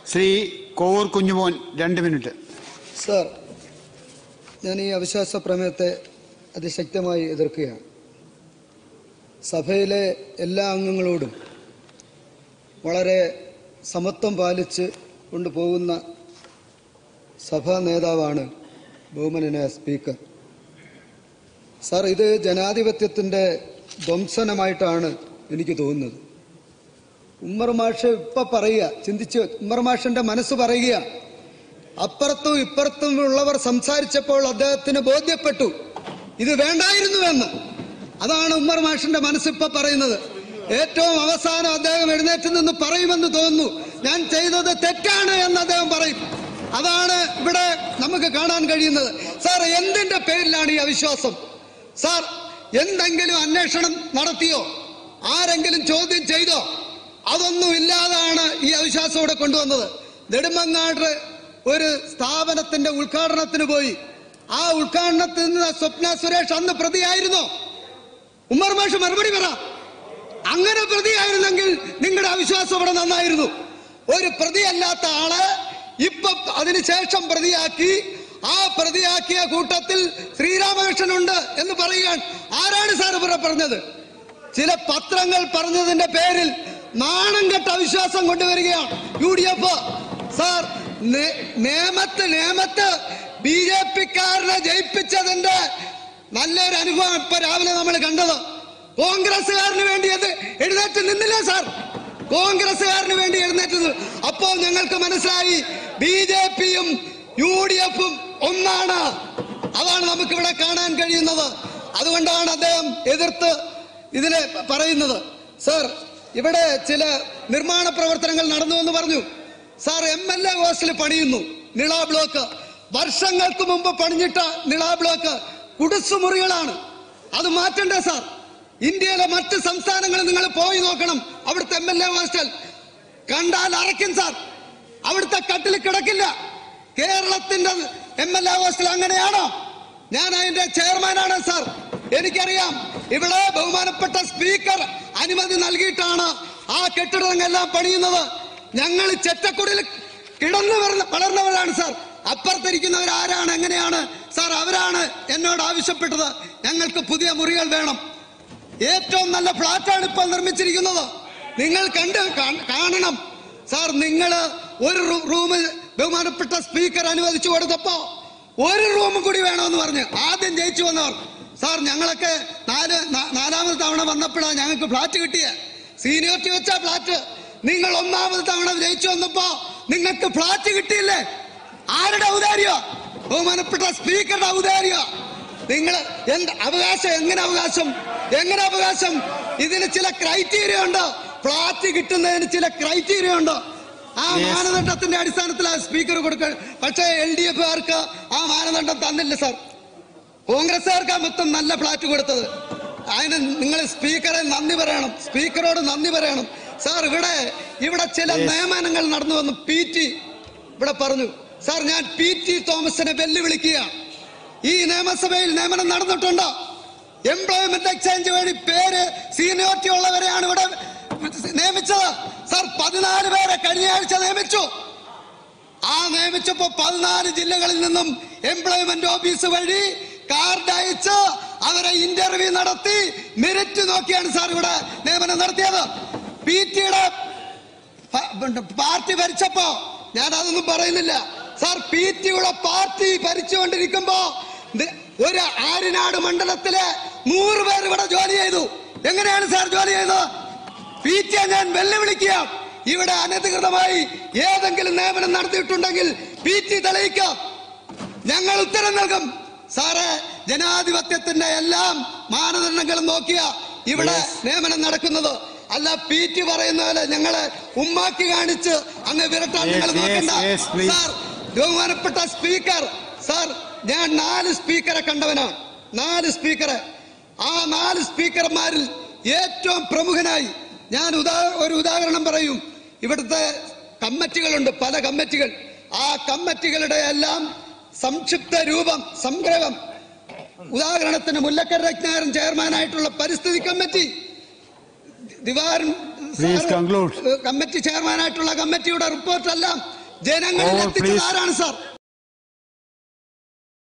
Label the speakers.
Speaker 1: ശ്രീ കോവൂർ കുഞ്ഞുമോൻ രണ്ട് minute
Speaker 2: sir ഞാൻ ഈ അവിശ്വാസ പ്രമേയത്തെ അതിശക്തമായി എതിർക്കുകയാണ് സഭയിലെ എല്ലാ അംഗങ്ങളോടും വളരെ സമത്വം പാലിച്ച് കൊണ്ടുപോകുന്ന സഭാ നേതാവാണ് ബഹുമാനനായ സ്പീക്കർ സാർ ഇത് ജനാധിപത്യത്തിൻ്റെ ധ്വംസനമായിട്ടാണ് എനിക്ക് തോന്നുന്നത് ഉമ്മർ മാഷ് ഇപ്പൊ പറയുക ചിന്തിച്ച് ഉമ്മർ മാഷിന്റെ മനസ്സ് പറയുക അപ്പുറത്തും ഇപ്പുറത്തും ഉള്ളവർ സംസാരിച്ചപ്പോൾ അദ്ദേഹത്തിന് ബോധ്യപ്പെട്ടു ഇത് വേണ്ടായിരുന്നുവെന്ന് അതാണ് ഉമ്മർ മാഷിന്റെ മനസ്സിപ്പോ പറയുന്നത് ഏറ്റവും അവസാനം അദ്ദേഹം എഴുന്നേറ്റ് നിന്ന് പറയുമെന്ന് തോന്നുന്നു ഞാൻ ചെയ്തത് തെറ്റാണ് എന്ന് അദ്ദേഹം പറയും അതാണ് ഇവിടെ നമുക്ക് കാണാൻ കഴിയുന്നത് സാർ എന്തിന്റെ പേരിലാണ് ഈ അവിശ്വാസം സാർ എന്തെങ്കിലും അന്വേഷണം നടത്തിയോ ആരെങ്കിലും ചോദ്യം ചെയ്തോ അതൊന്നും ഇല്ലാതാണ് ഈ അവിശ്വാസം ഇവിടെ കൊണ്ടുവന്നത് നെടുമങ്ങാട് ഒരു സ്ഥാപനത്തിന്റെ ഉദ്ഘാടനത്തിന് പോയി ആ ഉദ്ഘാടനത്തിൽ നിന്ന് സ്വപ്ന സുരേഷ് അന്ന് പ്രതിയായിരുന്നോ ഉമ്മർ മാഷ് മറുപടി പറ അങ്ങനെ പ്രതിയായിരുന്നെങ്കിൽ നിങ്ങളുടെ അവിശ്വാസം ഇവിടെ നന്നായിരുന്നു ഒരു പ്രതിയല്ലാത്ത ആള് ഇപ്പൊ അതിനുശേഷം പ്രതിയാക്കി ആ പ്രതിയാക്കിയ കൂട്ടത്തിൽ ശ്രീരാമകൃഷ്ണൻ ഉണ്ട് എന്ന് പറയുകയാണ് ആരാണ് സാർ ഇവിടെ പറഞ്ഞത് ചില പത്രങ്ങൾ പറഞ്ഞതിന്റെ പേരിൽ നാണം കെട്ട അവിശ്വാസം കൊണ്ടുവരികയാണ് യു ഡി എഫ് സാർ നേ- നേമത്ത് നേമത്ത് ബി ജെ പിക്കാരനെ ജയിപ്പിച്ചതിന്റെ നല്ലൊരു അനുഭവം ഇപ്പൊ രാവിലെ നമ്മൾ കണ്ടത് കോൺഗ്രസ്സുകാരന് വേണ്ടി അത് എഴുന്നേറ്റ് നിന്നില്ല സാർ കോൺഗ്രസ്സുകാരന് വേണ്ടി എഴുന്നേറ്റ് നിന്ന് അപ്പോൾ ഞങ്ങൾക്ക് മനസ്സിലായി ബി ജെ പിയും യു ഡി എഫും ഒന്നാണ് അതാണ് നമുക്ക് ഇവിടെ കാണാൻ കഴിയുന്നത് അതുകൊണ്ടാണ് അദ്ദേഹം എതിർത്ത് ഇതിനെ പറയുന്നത് സാർ ഇവിടെ ചില നിർമ്മാണ പ്രവർത്തനങ്ങൾ നടന്നു എന്ന് പറഞ്ഞു sir M L A hostel പണിയുന്നു നിള ബ്ലോക്ക് വർഷങ്ങൾക്ക് മുമ്പ് പണിഞ്ഞിട്ട നിള ബ്ലോക്ക് കുടിസുമുറികളാണ് അത് മാറ്റണ്ടേ സാർ ഇന്ത്യയിലെ മറ്റ് സംസ്ഥാനങ്ങളിൽ നിങ്ങൾ പോയി നോക്കണം അവിടുത്തെ എം എൽ എ ഹോസ്റ്റൽ കണ്ടാൽ അറയ്ക്കും സാർ അവിടുത്തെ കട്ടിൽ കിടക്കില്ല കേരളത്തിന്റെ എം എൽ എ ഹോസ്റ്റൽ അങ്ങനെയാണോ ഞാൻ അതിന്റെ ചെയർമാനാണ് സാർ എനിക്കറിയാം ഇവിടെ ബഹുമാനപ്പെട്ട സ്പീക്കർ അനുമതി നൽകിയിട്ടാണ് ആ കെട്ടിടങ്ങളെല്ലാം പണിയുന്നത് ഞങ്ങൾ ചെറ്റക്കുടിയിൽ കിടന്നു വളർന്ന- വളർന്നവരാണ് സാർ അപ്പുറത്തിരിക്കുന്നവർ ആരാണ് എങ്ങനെയാണ് സാർ അവരാണ് എന്നോട് ആവശ്യപ്പെട്ടത് ഞങ്ങൾക്ക് പുതിയ മുറികൾ വേണം ഏറ്റവും നല്ല ഫ്ലാറ്റാണ് ഇപ്പോൾ നിർമ്മിച്ചിരിക്കുന്നത് നിങ്ങൾ കണ്ട് കാ- കാണണം സാർ നിങ്ങൾ ഒരു റൂം ബഹുമാനപ്പെട്ട സ്പീക്കർ അനുവദിച്ചു കൊടുത്തപ്പോ ഒരു റൂം കൂടി വേണമെന്ന് പറഞ്ഞ് ആദ്യം ജയിച്ചു വന്നവർ സാർ ഞങ്ങളൊക്കെ നാല് നാ- നാലാമത് തവണ വന്നപ്പോഴാണ് ഞങ്ങൾക്ക് ഫ്ലാറ്റ് കിട്ടിയ സീനിയോറിറ്റി വെച്ച ഫ്ലാറ്റ് നിങ്ങൾ ഒന്നാമത് തവണ ജയിച്ചു വന്നപ്പോ നിങ്ങൾക്ക് ഫ്ലാറ്റ് കിട്ടിയില്ലേ ആരുടെ ഔദാര്യോ ബഹുമാനപ്പെട്ട സ്പീക്കറുടെ ഔദാര്യോ നിങ്ങൾ എന്ത് അവകാശം എങ്ങനെ അവകാശം എങ്ങനെ അവകാശം ഇതിന് ചില ക്രൈറ്റീരിയ ഉണ്ട് ഫ്ലാറ്റ് കിട്ടുന്നതിന് ചില ക്രൈറ്റീരിയ ഉണ്ട് ആ
Speaker 1: Yes.
Speaker 2: മാനദണ്ഡത്തിന്റെ അടിസ്ഥാനത്തിലാണ് സ്പീക്കർ കൊടുക്കുക പക്ഷേ എൽ ഡി എഫുകാർക്ക് ആ മാനദണ്ഡം തന്നില്ല സാർ കോൺഗ്രസ്സുകാർക്കാ മൊത്തം നല്ല ഫ്ലാറ്റ് കൊടുത്തത് അതിന് നിങ്ങൾ സ്പീക്കറെ നന്ദി പറയണം സ്പീക്കറോട് നന്ദി പറയണം സാർ ഇവിടെ ഇവിടെ ചില
Speaker 1: Yes.
Speaker 2: നിയമനങ്ങൾ നടന്നു വന്നു പി ടി ഇവിടെ പറഞ്ഞു സാർ ഞാൻ പി ടി തോമസിനെ വെല്ലുവിളിക്കുക ഈ നിയമസഭയിൽ നിയമനം നടന്നിട്ടുണ്ടോ എംപ്ലോയ്മെന്റ് എക്സ്ചേഞ്ച് വഴി പേര് സീനിയോറിറ്റി ഉള്ളവരെയാണ് ഇവിടെ നിയമിച്ചത് സാർ പതിനാല് പേരെ കഴിഞ്ഞ ആഴ്ച നിയമിച്ചു ആ നിയമിച്ചപ്പോ പതിനാല് ജില്ലകളിൽ നിന്നും എംപ്ലോയ്മെന്റ് ഓഫീസ് വഴി കാർഡ് അയച്ച് അവരെ ഇന്റർവ്യൂ നടത്തി മെറിറ്റ് നോക്കിയാണ് സാർ ഇവിടെ നിയമനം നടത്തിയത് പി ടിയുടെ പാർട്ടി ഭരിച്ചപ്പോ ഞാൻ അതൊന്നും പറയുന്നില്ല സാർ പി ടിയുടെ പാർട്ടി ഭരിച്ചുകൊണ്ടിരിക്കുമ്പോ നി- ഒരു ആര്യനാട് മണ്ഡലത്തിലെ നൂറ് പേർ ഇവിടെ ജോലി ചെയ്തു എങ്ങനെയാണ് സാർ ജോലി ചെയ്തത് പി ടിയെ ഞാൻ വെല്ലുവിളിക്കുക ഇവിടെ അനധികൃതമായി ഏതെങ്കിലും നിയമനം നടത്തിയിട്ടുണ്ടെങ്കിൽ പി ടി തെളിയിക്കാം ഞങ്ങൾ ഉത്തരം നൽകും സാറേ ജനാധിപത്യത്തിന്റെ എല്ലാം മാനദണ്ഡങ്ങളും നോക്കിയ ഇവിടെ നിയമനം നടക്കുന്നത് അല്ല പി ടി പറയുന്ന പോലെ ഞങ്ങളെ ഉമ്മാക്കി കാണിച്ച് അങ്ങ് വിരട്ടാൻ
Speaker 1: Yes,
Speaker 2: നിങ്ങൾ
Speaker 1: yes,
Speaker 2: നോക്കണ്ട
Speaker 1: yes, please.
Speaker 2: സാർ ബഹുമാനപ്പെട്ട സ്പീക്കർ സാർ ഞാൻ നാല് സ്പീക്കറെ കണ്ടവനാണ് നാല് സ്പീക്കറെ ആ നാല് സ്പീക്കർമാരിൽ ഏറ്റവും പ്രമുഖനായി ഞാൻ ഉദാ ഒരു ഉദാഹരണം പറയും ഇവിടുത്തെ കമ്മിറ്റികളുണ്ട് പല കമ്മിറ്റികൾ ആ കമ്മിറ്റികളുടെ എല്ലാം സംക്ഷിപ്ത രൂപം സംഗ്രഹം ഉദാഹരണത്തിന് മുല്ലക്കര രത്നാകരൻ ചെയർമാനായിട്ടുള്ള പരിസ്ഥിതി കമ്മിറ്റി ദിവാരൻ
Speaker 1: Please
Speaker 2: സാറ്
Speaker 1: conclude.
Speaker 2: കമ്മിറ്റി ചെയർമാനായിട്ടുള്ള കമ്മിറ്റിയുടെ റിപ്പോർട്ടെല്ലാം ജനങ്ങളിൽ
Speaker 1: കോവൂർ
Speaker 2: എത്തിച്ചത്
Speaker 1: please.
Speaker 2: ആരാണ് സാർ